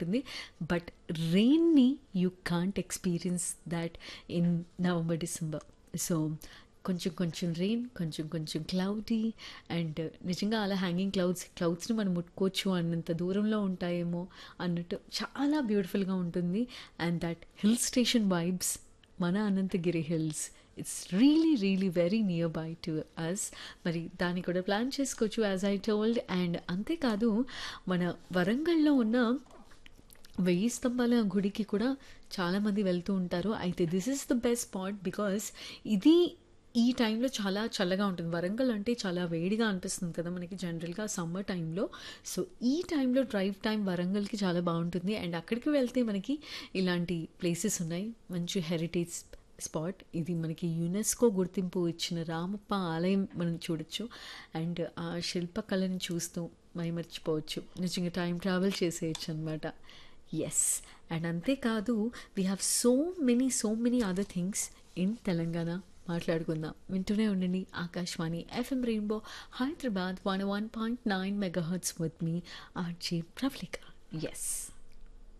ఉంటుంది బట్ రెయిన్ని you can't experience that in November December so కొంచెం కొంచెం రెయిన్ కొంచెం కొంచెం క్లౌడీ అండ్ నిజంగా అలా హ్యాంగింగ్ క్లౌడ్స్ క్లౌడ్స్ని మనం ముట్టుకోవచ్చు అన్నంత దూరంలో ఉంటాయేమో అన్నట్టు చాలా బ్యూటిఫుల్గా ఉంటుంది and that hill station vibes మన Anantagiri hills it's really really very near by to us మరి దాన్ని కూడా ప్లాన్ చేసుకోవచ్చు యాజ్ ఐ టోల్డ్ అండ్ అంతేకాదు మన వరంగల్లో ఉన్న వెయ్యి స్తంభాల గుడికి కూడా చాలామంది వెళ్తూ ఉంటారు అయితే this is the best spot because ఇది ఈ టైంలో చాలా చల్లగా ఉంటుంది వరంగల్ అంటే చాలా వేడిగా అనిపిస్తుంది కదా మనకి జనరల్గా సమ్మర్ టైంలో సో ఈ టైంలో డ్రైవ్ టైం వరంగల్కి చాలా బాగుంటుంది అండ్ అక్కడికి వెళ్తే మనకి ఇలాంటి ప్లేసెస్ ఉన్నాయి మంచి హెరిటేజ్ స్పాట్ ఇది మనకి యునెస్కో గుర్తింపు ఇచ్చిన రామప్ప ఆలయం మనం చూడొచ్చు అండ్ ఆ శిల్పకళని చూస్తూ మైమర్చిపోవచ్చు నిజంగా టైం ట్రావెల్ చేసేయచ్చు అనమాట ఎస్ అండ్ అంతేకాదు we have so many so many other things in Telangana మాట్లాడుకుందాం వింటూనే ఉండండి Akashvani FM rainbow Hyderabad one one point nine mega hertz with మీ ఆర్జీ ప్రఫ్లికా ఎస్